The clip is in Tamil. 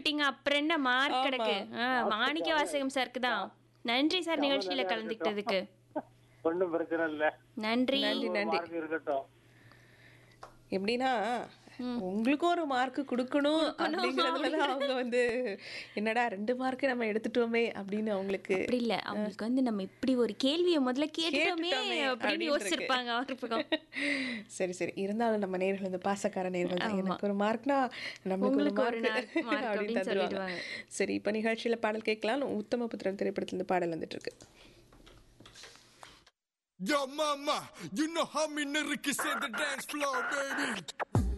சொல்லிட்டீங்க அப்புறம் என்ன மார்க் கிடக்கு ஆ, மாணிக்க வாசகம் சாருக்கு தான் நன்றி சார் நிகழ்ச்சியில கலந்துக்கிட்டதுக்கு ஒண்ணும் பிரச்சனை இல்ல நன்றி மார்க் இருக்கட்டும் எப்படின்னா உங்களுக்கும் ஒரு மார்க் கொடுக்கணும் அப்படிங்கறதுல அவங்க வந்து என்னடா ரெண்டு மார்க் நம்ம எடுத்துட்டோமே அப்படின்னு அவங்களுக்கு அப்படி இல்ல அவங்களுக்கு வந்து நம்ம இப்படி ஒரு கேள்வியை முதல்ல கேட்டுட்டோமே கேட்டுட்டோமே அப்படின்னு அப்படின்னு யோசிச்சிருப்பாங்க அவர் பக்கம் சரி சரி இருந்தாலும் நம்ம நேர்கள் இந்த பாசக்கார நேர்கள் தான் எனக்கு ஒரு மார்க்னா நமக்கு ஒரு உங்களுக்கு ஒரு மார்க் mark அப்படின்னு அப்படின்னு தந்துருவாங்க சொல்லிடுவாங்க. சரி இப்போ நிகழ்ச்சியில பாடல் கேட்கலாம் உத்தமபுத்திரன் திரைப்படத்துல இருந்து பாடல் வந்துட்டு இருக்கு Yo, mama, you know how me nigga can set the dance floor, baby.